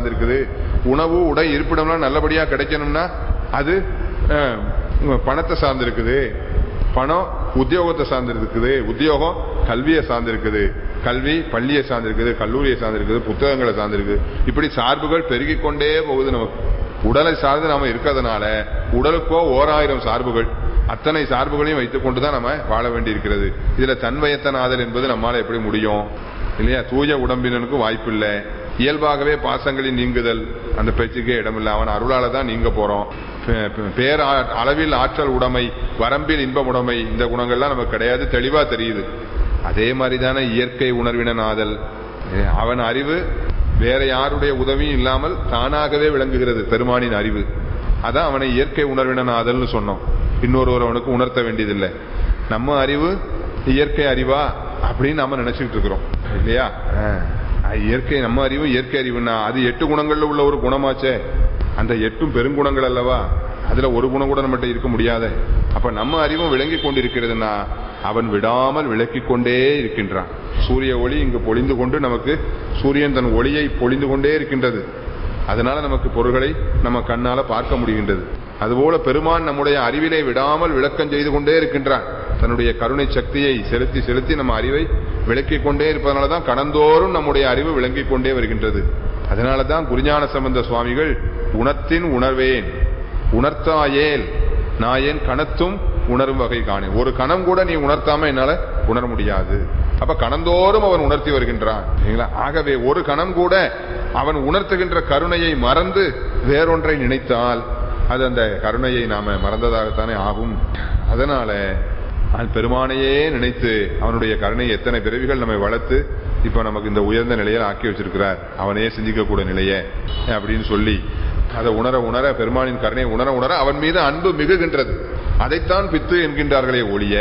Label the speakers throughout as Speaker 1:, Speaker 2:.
Speaker 1: சார்ந்திருக்குது உணவு உடை இருப்பிடம்லாம் நல்லபடியா கிடைக்கணும்னா அது அஹ், பணத்தை சார்ந்திருக்குது பணம் உத்தியோகத்தை சார்ந்திருக்குது உத்தியோகம் கல்வியை சார்ந்திருக்குது கல்வி பள்ளியை சார்ந்திருக்குது கல்லூரியை சார்ந்திருக்குது புத்தகங்களை சார்ந்திருக்குது இப்படி சார்புகள் பெருகிக் கொண்டே போகுது நமக்கு உடலை சார்ந்து நாம இருக்கிறதுனால உடலுக்கோ ஓராயிரம் சார்புகள் அத்தனை சார்புகளையும் வைத்துக் கொண்டுதான் நம்ம வாழ வேண்டியிருக்கிறது இதுல தன்வயத்தனாதல் என்பது நம்மால எப்படி முடியும் இல்லையா தூய உடம்பினனுக்கு வாய்ப்பில்லை இயல்பாகவே பாசங்களின் நீங்குதல் அந்த பேச்சுக்கே இடமில்லை அவன் அருளால தான் நீங்க போறோம் பே- பே- பேர் ஆ- அளவில் ஆற்றல் உடைமை வரம்பில் இன்பம் உடைமை இந்த குணங்கள்லாம் நமக்கு கிடையாது தெளிவா தெரியுது அதே மாதிரிதானே இயற்கை உணர்வின ஆதல் ஏ, அவன் அறிவு வேற யாருடைய உதவியும் இல்லாமல் தானாகவே விளங்குகிறது பெருமானின் அறிவு அதான் அவனை இயற்கை உணர்வினன் ஆதல்னு சொன்னோம் இன்னொருவர் அவனுக்கு உணர்த்த வேண்டியதில்லை நம்ம அறிவு இயற்கை அறிவா அப்படின்னு நாம நினைச்சுக்கிட்டு இருக்கிறோம் இல்லையா ஆ. இயற்கை நம்ம அறிவு இயற்கை அறிவுன்னா அது எட்டு குணங்கள்ல உள்ள ஒரு குணமாச்சே அந்த எட்டும் பெருங்குணங்கள் அல்லவா அதுல ஒரு குணம் கூட நம்மகிட்ட இருக்க முடியாத அப்ப நம்ம அறிவும் விளங்கி கொண்டிருக்கிறதுனா அவன் விடாமல் விளக்கிக் கொண்டே இருக்கின்றான் சூரிய ஒளி இங்கு பொழிந்து கொண்டு நமக்கு சூரியன் தன் ஒளியை பொழிந்து கொண்டே இருக்கின்றது அதனால நமக்கு பொருள்களை நம்ம கண்ணால பார்க்க முடிகின்றது அதுபோல பெருமான் நம்முடைய அறிவிலே விடாமல் விளக்கம் செய்து கொண்டே இருக்கின்றான் தன்னுடைய கருணை சக்தியை செலுத்தி செலுத்தி நம்ம அறிவை விளக்கிக் கொண்டே இருப்பதனால தான் கடந்தோறும் நம்முடைய அறிவு விளங்கிக் கொண்டே வருகின்றது அதனால தான் குருஞான சம்பந்த சுவாமிகள் உணத்தின் உணர்வேன் உணர்த்தாயேல் நான் ஏன் கணத்தும் உணரும் வகை காணேன் ஒரு கணம் கூட நீ உணர்த்தாம என்னால உணர முடியாது அப்ப கணந்தோறும் அவன் உணர்த்தி வருகின்றான் சரிங்களா? ஆகவே ஒரு கணம் கூட அவன் உணர்த்துகின்ற கருணையை மறந்து வேறொன்றை நினைத்தால் அது அந்த கருணையை நாம மறந்ததாகத்தானே ஆகும் அதனால அவன் பெருமானையே நினைத்து அவனுடைய கருணை எத்தனை பிறவிகள் நம்மை வளர்த்து இப்ப நமக்கு இந்த உயர்ந்த நிலையில் ஆக்கி வச்சிருக்கிறார் அவனையே சிந்திக்கக்கூடிய நிலைய அப்படின்னு சொல்லி அதை உணர உணர பெருமானின் கருணை உணர உணர அவன் மீது அன்பு மிகுகின்றது அதைத்தான் பித்து என்கின்றார்களே ஒழிய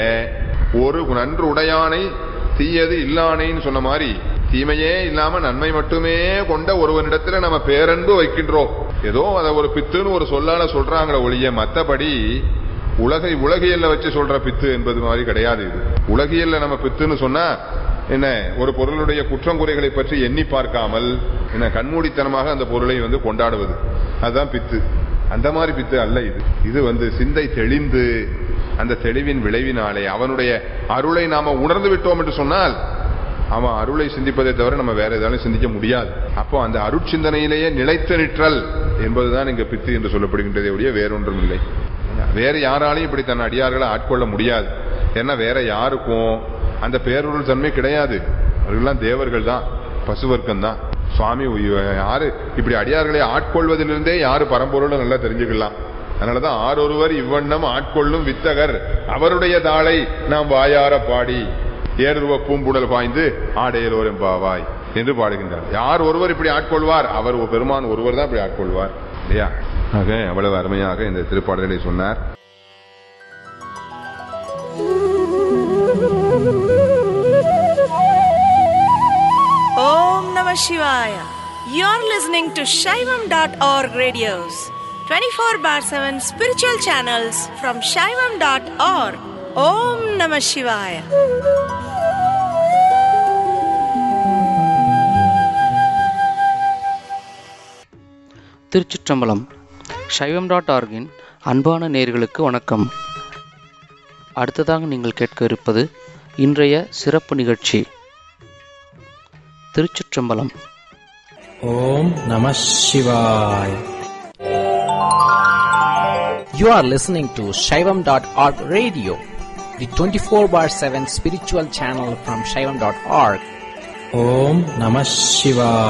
Speaker 1: ஒரு நன்று உடையானை தீயது இல்லானைன்னு சொன்ன மாதிரி தீமையே இல்லாம நன்மை மட்டுமே கொண்ட ஒருவனிடத்துல நம்ம பேரன்பு வைக்கின்றோம் ஏதோ அதை ஒரு பித்துன்னு ஒரு சொல்லால சொல்றாங்களே ஒழிய மத்தபடி உலகை உலகியல்ல வச்சு சொல்ற பித்து என்பது மாதிரி கிடையாது இது உலகியல்ல நம்ம பித்துன்னு சொன்னா என்ன ஒரு பொருளுடைய குற்றம் குறைகளை பற்றி எண்ணி பார்க்காமல் என்ன கண்மூடித்தனமாக அந்த பொருளை வந்து கொண்டாடுவது அதுதான் பித்து அந்த மாதிரி பித்து அல்ல இது இது வந்து சிந்தை தெளிந்து அந்த தெளிவின் விளைவினாலே அவனுடைய அருளை நாம உணர்ந்து விட்டோம் என்று சொன்னால் அவன் அருளை சிந்திப்பதை தவிர நம்ம வேற எதாலும் சிந்திக்க முடியாது அப்போ அந்த அருட்சிந்தனையிலேயே நிலைத்து நிற்றல் என்பதுதான் இங்க பித்து என்று சொல்லப்படுகின்றதே ஒழிய வேறொன்றும் இல்லை வேற யாராலையும் இப்படி தன் அடியார்களை ஆட்கொள்ள முடியாது ஏன்னா வேற யாருக்கும் அந்த பேரொருள் தன்மை கிடையாது அவர்கள்லாம் தேவர்கள் தான் பசுவர்க்கம் தான் சுவாமி உய்வ- யாரு இப்படி அடியார்களை ஆட்கொள்வதிலிருந்தே யாரு பரம்பொருள் நல்லா தெரிஞ்சுக்கலாம் அதனாலதான் ஆரொருவர் இவ்வண்ணம் ஆட்கொள்ளும் வித்தகர் அவருடைய தாளை நாம் வாயார பாடி ஏறுருவ பூம்புடல் பாய்ந்து ஆடையலோர் எம்பாவாய் என்று பாடுகின்றார் யார் ஒருவர் இப்படி ஆட்கொள்வார் அவர் ஒரு பெருமான் ஒருவர் தான் இப்படி ஆட்கொள்வார் இல்லையா ஆக அவ்வளவு அருமையாக இந்த திருப்பாடலை சொன்னார்
Speaker 2: Om Namah Shivaya. You're listening to Shaivam.org radios, 24 bar 7 spiritual channels from Shaivam.org. Om Namah Shivaya.
Speaker 3: திருச்சிற்றம்பலம் சைவம் டாட் ஆர்கின் அன்பான நேர்களுக்கு வணக்கம் அடுத்ததாக நீங்கள் கேட்க இருப்பது இன்றைய சிறப்பு நிகழ்ச்சி திருச்சிற்றம்பலம்
Speaker 4: ஓம் நம சிவாய் You are listening to Shaivam.org radio, the 24 bar 7 spiritual channel from Shaivam.org. Om Namah Shivaya.